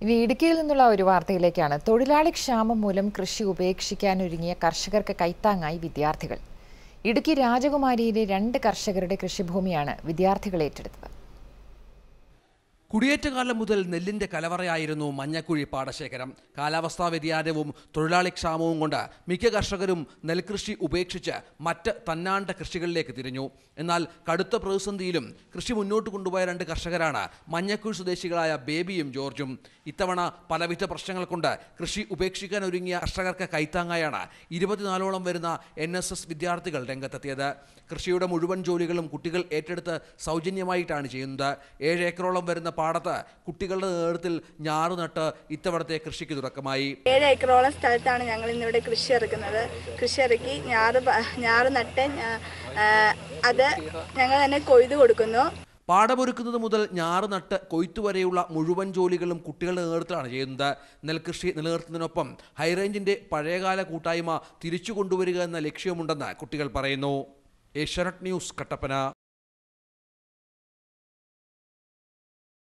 ഇനി ഇടുക്കിയിൽ നിന്നുള്ള ഒരു വാർത്തയിലേക്കാണ് തൊഴിലാളി ക്ഷാമം മൂലം കൃഷി ഉപേക്ഷിക്കാനൊരുങ്ങിയ കർഷകർക്ക് കൈത്താങ്ങായി വിദ്യാർത്ഥികൾ ഇടുക്കി രാജകുമാരിയിലെ രണ്ട് കർഷകരുടെ കൃഷിഭൂമിയാണ് വിദ്യാർത്ഥികൾ ഏറ്റെടുത്തത് കുടിയേറ്റകാലം മുതൽ നെല്ലിന്റെ കലവറയായിരുന്നു മഞ്ഞക്കുഴി പാടശേഖരം കാലാവസ്ഥാ വ്യതിയാനവും തൊഴിലാളി ക്ഷാമവും കൊണ്ട് മിക്ക കർഷകരും നെൽകൃഷി ഉപേക്ഷിച്ച് മറ്റ് തന്നാണ്ട കൃഷികളിലേക്ക് തിരിഞ്ഞു എന്നാൽ കടുത്ത പ്രതിസന്ധിയിലും കൃഷി മുന്നോട്ട് കൊണ്ടുപോയ രണ്ട് കർഷകരാണ് മഞ്ഞക്കുഴി സ്വദേശികളായ ബേബിയും ജോർജും ഇത്തവണ പലവിധ പ്രശ്നങ്ങൾ കൊണ്ട് കൃഷി ഉപേക്ഷിക്കാൻ ഒരുങ്ങിയ കർഷകർക്ക് കൈത്താങ്ങായാണ് ഇരുപത്തിനാലോളം വരുന്ന എൻ എസ് എസ് വിദ്യാർത്ഥികൾ രംഗത്തെത്തിയത് കൃഷിയുടെ മുഴുവൻ ജോലികളും കുട്ടികൾ ഏറ്റെടുത്ത് സൗജന്യമായിട്ടാണ് ചെയ്യുന്നത് ഏഴ് ഏക്കറോളം വരുന്ന പാടത്ത് കുട്ടികളുടെ നേതൃത്വത്തിൽ ഞാറ് നട്ട് ഇത്തവണത്തെ കൃഷിക്ക് തുടക്കമായി ഏഴ് ഏക്കറോളം സ്ഥലത്താണ് ഞങ്ങൾ ഇന്നിവിടെ കൃഷി ഇറക്കുന്നത് കൃഷി ഇറക്കി ഞാറ് പ- ഞാറ് നട്ട് ഞാ- ആ, അത് ഞങ്ങൾ തന്നെ കൊയ്തു കൊടുക്കുന്നു പാടമൊരുക്കുന്നത് മുതൽ ഞാറ് നട്ട് കൊയ്ത്തു വരെയുള്ള മുഴുവൻ ജോലികളും കുട്ടികളുടെ നേതൃത്വത്തിലാണ് ചെയ്യുന്നത് നെൽകൃഷി നിലനിർത്തുന്നതിനൊപ്പം ഹൈറേഞ്ചിന്റെ പഴയകാല കൂട്ടായ്മ തിരിച്ചു കൊണ്ടുവരിക എന്ന ലക്ഷ്യമുണ്ടെന്ന് കുട്ടികൾ പറയുന്നു ഏഷ്യാനെറ്റ് ന്യൂസ് കട്ടപ്പന